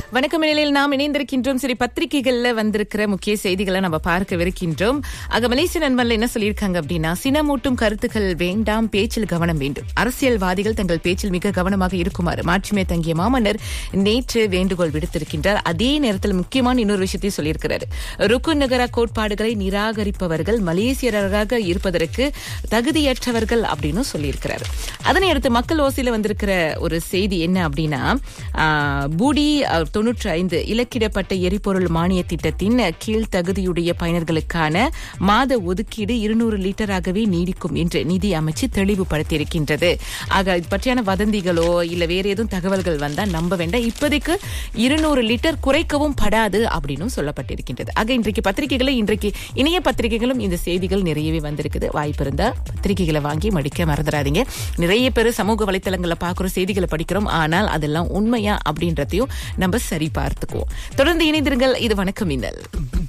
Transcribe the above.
வணக்கம் நிலையில் நாம் இணைந்திருக்கின்றோம் சரி பத்திரிகைகள்ல வந்திருக்கிற முக்கிய செய்திகளை நம்ம பார்க்கவிருக்கின்றோம் ஆக மலேசிய நண்பன்ல என்ன சொல்லியிருக்காங்க அப்படின்னா சினமூட்டும் கருத்துக்கள் வேண்டாம் பேச்சில் கவனம் வேண்டும் அரசியல்வாதிகள் தங்கள் பேச்சில் மிக கவனமாக இருக்குமாறு மாட்சிமே தங்கிய மாமன்னர் நேற்று வேண்டுகோள் விடுத்திருக்கின்றார் அதே நேரத்தில் முக்கியமான இன்னொரு விஷயத்தையும் சொல்லியிருக்கிறார் ருக்குன் நகர கோட்பாடுகளை நிராகரிப்பவர்கள் மலேசியராக இருப்பதற்கு தகுதியற்றவர்கள் அப்படின்னு சொல்லியிருக்கிறார் அதனை அடுத்து மக்கள் ஓசையில வந்திருக்கிற ஒரு செய்தி என்ன அப்படின்னா ஆஹ், பூடி அஹ், தொன்னூற்றி ஐந்து இலக்கிடப்பட்ட எரிபொருள் மானிய திட்டத்தின் கீழ் தகுதியுடைய பயனர்களுக்கான மாத ஒதுக்கீடு இருநூறு லிட்டராகவே நீடிக்கும் என்று நிதி அமைச்சு தெளிவுபடுத்தியிருக்கின்றது ஆக இது பற்றியான வதந்திகளோ இல்ல வேற எதுவும் தகவல்கள் வந்தா நம்ப வேண்டாம் இப்போதைக்கு இருநூறு லிட்டர் குறைக்கவும் படாது அப்படின்னு சொல்லப்பட்டிருக்கின்றது ஆக இன்றைக்கு பத்திரிகைகளை இன்றைக்கு இணைய பத்திரிகைகளும் இந்த செய்திகள் நிறையவே வந்திருக்குது வாய்ப்பு இருந்தா பத்திரிகைகளை வாங்கி மடிக்க மறந்துடாதீங்க நிறைய பேர் சமூக வலைத்தளங்கள்ல பாக்குற செய்திகளை படிக்கிறோம் ஆனால் அதெல்லாம் உண்மையா அப்படின்றதையும் நம்ம சரி பார்த்துக்குவோம் தொடர்ந்து இணைந்திருங்கள் இது வணக்கம் மின்னல்